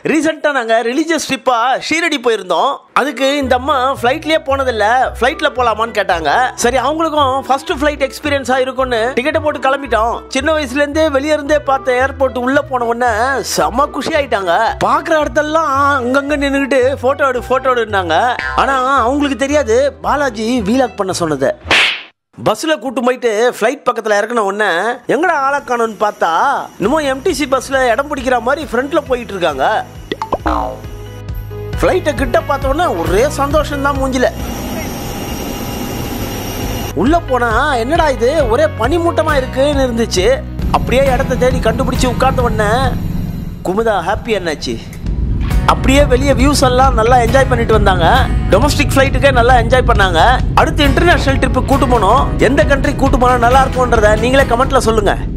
ரீசெண்டா நாங்க ரிலீஜியஸ் ட்ரிப்பா ஷீரடி போயிருந்தோம் அதுக்கு இந்த அம்மா ஃபிளைட்லயே போனதில்ல ஃபிளைட்ல போலாமான்னு கேட்டாங்க சரி அவங்களுக்கும் ஃபர்ஸ்ட் ஃபிளைட் எக்ஸ்பீரியன்ஸா இருக்கும்னு டிக்கெட்டை போட்டு கிளம்பிட்டோம் சின்ன வயசுல இருந்தே வெளிய இருந்தே பார்த்த ஏர்போர்ட் உள்ள போன உடனே செம்ம குஷி ஆயிட்டாங்க பாக்குற இடத்தெல்லாம் அங்கங்க நின்னுகிட்டு போட்டோ எடு போட்டோ எடுனாங்க ஆனா அவங்களுக்கு தெரியாது பாலாஜி வீலாக் பண்ண சொன்னது பஸ்ல கூட்டு போயிட்டு ஃப்ளைட் பக்கத்துல இறக்குன உடனே எங்கடா ஆளை காணோம்னு பார்த்தா இன்னமும் எம்டிசி பஸ்ல இடம் பிடிக்கிற மாதிரி ஃப்ரண்ட்ல போயிட்டு இருக்காங்க ஃப்ளைட்டை கிட்ட பார்த்த உடனே ஒரே சந்தோஷம் தான் மூஞ்சில உள்ள போனா என்னடா இது ஒரே பனிமூட்டமா இருக்குன்னு இருந்துச்சு அப்படியே இடத்த தேடி கண்டுபிடிச்சு உட்கார்ந்த உடனே குமுதா ஹாப்பி என்னாச்சு அப்படியே வெளியே வியூஸ் எல்லாம் நல்லா என்ஜாய் பண்ணிட்டு வந்தாங்க டொமஸ்டிக் ஃப்ளைட்டுக்கே நல்லா என்ஜாய் பண்ணாங்க அடுத்து இன்டர்நேஷனல் ட்ரிப்பு கூட்டு போனோம் எந்த கண்ட்ரி கூட்டு போனா நல்லா இருக்கும்ன்றத நீங்களே கமெண்ட்ல சொல்லுங்க